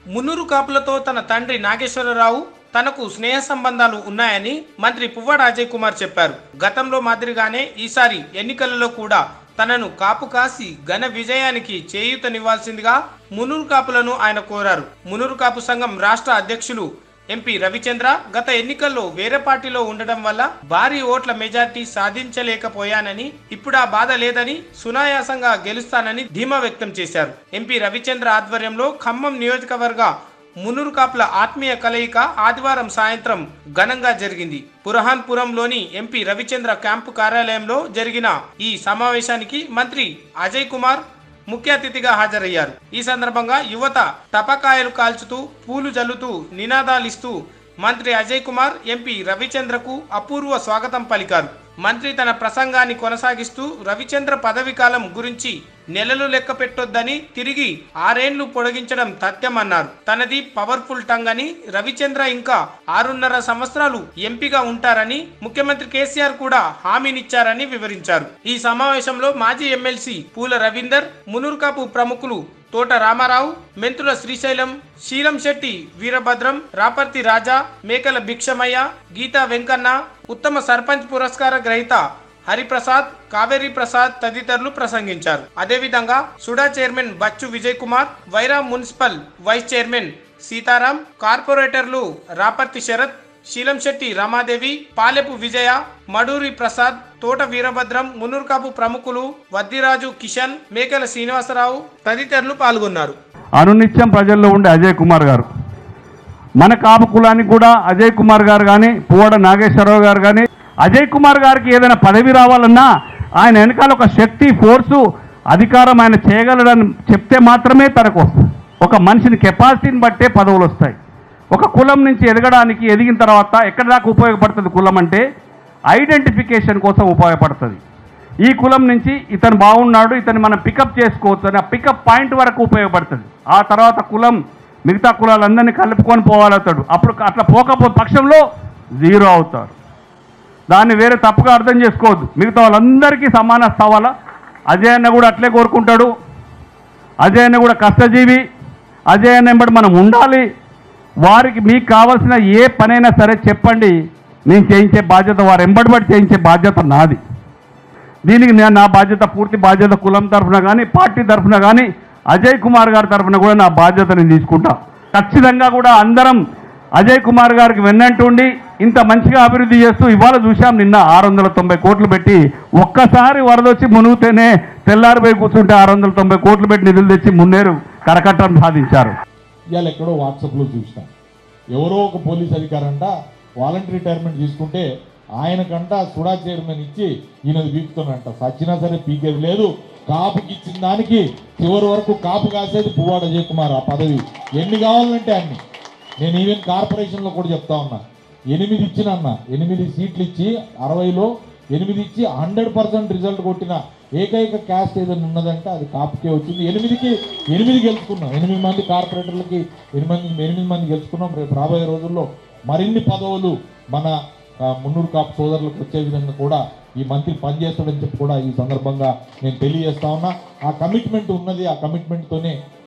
మున్నూరు కాపులతో తన తండ్రి నాగేశ్వరరావు తనకు స్నేహ సంబంధాలు ఉన్నాయని మంత్రి పువ్వాడ అజయ్ కుమార్ చెప్పారు గతంలో మాదిరిగానే ఈసారి ఎన్నికలలో కూడా తనను కాపు కాసి ఘన విజయానికి చేయూతనివ్వాల్సిందిగా మునూరు కాపులను ఆయన కోరారు మునూరు కాపు సంఘం రాష్ట్ర అధ్యక్షులు ఎంపీ రవిచంద్ర గత ఎన్నికల్లో వేరే పార్టీలో ఉండడం వల్ల భారీ ఓట్ల మెజార్టీ సాధించలేకపోయానని ఇప్పుడు ఆ బాధ లేదని సునాయాసంగా గెలుస్తానని ధీమా వ్యక్తం చేశారు ఎంపీ రవిచంద్ర ఆధ్వర్యంలో ఖమ్మం నియోజకవర్గ మున్నూరు కాపుల ఆత్మీయ కలయిక ఆదివారం సాయంత్రం ఘనంగా జరిగింది పురహాన్పురంలోని ఎంపీ రవిచంద్ర క్యాంపు కార్యాలయంలో జరిగిన ఈ సమావేశానికి మంత్రి అజయ్ కుమార్ ముఖ్య అతిథిగా హాజరయ్యారు ఈ సందర్భంగా యువత టపకాయలు కాల్చుతూ పూలు జల్లుతూ నినాదాలిస్తూ మంత్రి అజయ్ కుమార్ ఎంపీ రవిచంద్రకు అపూర్వ స్వాగతం పలికారు మంత్రి తన ప్రసంగాన్ని కొనసాగిస్తూ రవిచంద్ర పదవి కాలం గురించి నెలలు లెక్క పెట్టొద్దని తిరిగి ఆరేండ్లు పొడిగించడం తథ్యమన్నారు తనది పవర్ఫుల్ టంగ్ అని రవిచంద్ర ఇంకా ఆరున్నర సంవత్సరాలు ఎంపీగా ఉంటారని ముఖ్యమంత్రి కేసీఆర్ కూడా హామీనిచ్చారని వివరించారు ఈ సమావేశంలో మాజీ ఎమ్మెల్సీ పూల రవీందర్ మునూర్కాపు ప్రముఖులు తోట రామారావు మెంతుల శ్రీశైలం శీలం శెట్టి వీరభద్రం రాపర్తి రాజా మేకల భిక్షమయ్య గీతా వెంకన్న ఉత్తమ సర్పంచ్ పురస్కార గ్రహీత హరిప్రసాద్ కావేరి ప్రసాద్ తదితరులు ప్రసంగించారు అదేవిధంగా SUDA chairman Bachchu Vijay Kumar Wyra municipal vice chairman Seetharam కార్పొరేటర్లు రాపర్తి శరత్ శీలంశెట్టి రమాదేవి పాలెపు విజయ మడూరి ప్రసాద్ తోట వీరభద్రం మున్నూర్కాపు ప్రముఖులు వద్దిరాజు కిషన్ మేకల శ్రీనివాసరావు తదితరులు పాల్గొన్నారు అనునిత్యం ప్రజల్లో ఉండే అజయ్ కుమార్ గారు మన కాపు కులానికి కూడా అజయ్ కుమార్ గారు కానీ పువ్వాడ నాగేశ్వరరావు గారు కానీ అజయ్ కుమార్ గారికి ఏదైనా పదవి రావాలన్నా ఆయన వెనకాల ఒక శక్తి ఫోర్సు అధికారం ఆయన చేయగలడని చెప్తే మాత్రమే తనకు వస్తుంది ఒక మనిషిని కెపాసిటీని బట్టే పదవులు వస్తాయి ఒక కులం నుంచి ఎదగడానికి ఎదిగిన తర్వాత ఎక్కడ దాకా ఉపయోగపడుతుంది కులం అంటే ఐడెంటిఫికేషన్ కోసం ఉపయోగపడుతుంది ఈ కులం నుంచి ఇతను బాగున్నాడు ఇతను మనం పికప్ చేసుకోవచ్చు అని ఆ పికప్ పాయింట్ వరకు ఉపయోగపడుతుంది ఆ తర్వాత కులం మిగతా కులాలందరినీ కలుపుకొని పోవాలతాడు అప్పుడు అట్లా పోకపో పక్షంలో జీరో అవుతారు దాన్ని వేరే తప్పుగా అర్థం చేసుకోవద్దు మిగతా వాళ్ళందరికీ సమాన స్థావాలా అజయ్ అన్న కూడా అట్లే కోరుకుంటాడు అజయ్ అన్న కూడా కష్టజీవి అజయ్ అన్న వెంబడి మనం ఉండాలి వారికి మీకు కావాల్సిన ఏ పనైనా సరే చెప్పండి నేను చేయించే బాధ్యత వారు ఎంబడిబడి చేయించే బాధ్యత నాది దీనికి నేను నా బాధ్యత పూర్తి బాధ్యత కులం తరఫున కానీ పార్టీ తరఫున కానీ అజయ్ కుమార్ గారి తరఫున కూడా నా బాధ్యత నేను తీసుకుంటా ఖచ్చితంగా కూడా అందరం అజయ్ కుమార్ గారికి వెన్నంటుండి ఇంత మంచిగా అభివృద్ధి చేస్తూ ఇవాళ చూశాం నిన్న ఆరు వందల తొంభై కోట్లు పెట్టి ఒక్కసారి వరదొచ్చి మునుగుతేనే తెల్లారిపోయి కూర్చుంటే ఆరు వందల తొంభై కోట్లు పెట్టి నిధులు తెచ్చి మున్నేరు కరకట్టం సాధించారు ఇవాళ ఎక్కడో వాట్సాప్లో చూసిన ఎవరో ఒక పోలీస్ అధికారంట వాలంటరీ రిటైర్మెంట్ తీసుకుంటే ఆయనకంట సుడా చైర్మన్ ఇచ్చి ఈయనది పీకుతానంట సచ్చినా సరే పీకేది లేదు కాపుకి ఇచ్చిన దానికి చివరి వరకు కాపు కాసేది పువ్వాడ అజయ్ కుమార్ ఆ పదవి ఎన్ని కావాలంటే అన్ని నేను ఈవెన్ కార్పొరేషన్లో కూడా చెప్తా ఉన్నా ఎనిమిది ఇచ్చిన అన్న ఎనిమిది సీట్లు ఇచ్చి అరవైలో ఎనిమిది ఇచ్చి హండ్రెడ్ పర్సెంట్ రిజల్ట్ కొట్టిన ఏకైక క్యాస్ట్ ఏదైనా ఉన్నదంటే అది కాపుకే వచ్చింది ఎనిమిదికి ఎనిమిది గెలుచుకున్నాం ఎనిమిది మంది కార్పొరేటర్లకి ఎనిమిది మంది ఎనిమిది మంది గెలుచుకున్నాం రేపు రాబోయే రోజుల్లో మరిన్ని పదవులు మన ఆ, మున్నూరు కాపు సోదరులకు వచ్చే విధంగా కూడా ఈ మంత్రి పనిచేస్తాడని చెప్పి కూడా ఈ సందర్భంగా నేను తెలియజేస్తా ఉన్నా ఆ కమిట్మెంట్ ఉన్నది ఆ కమిట్మెంట్తోనే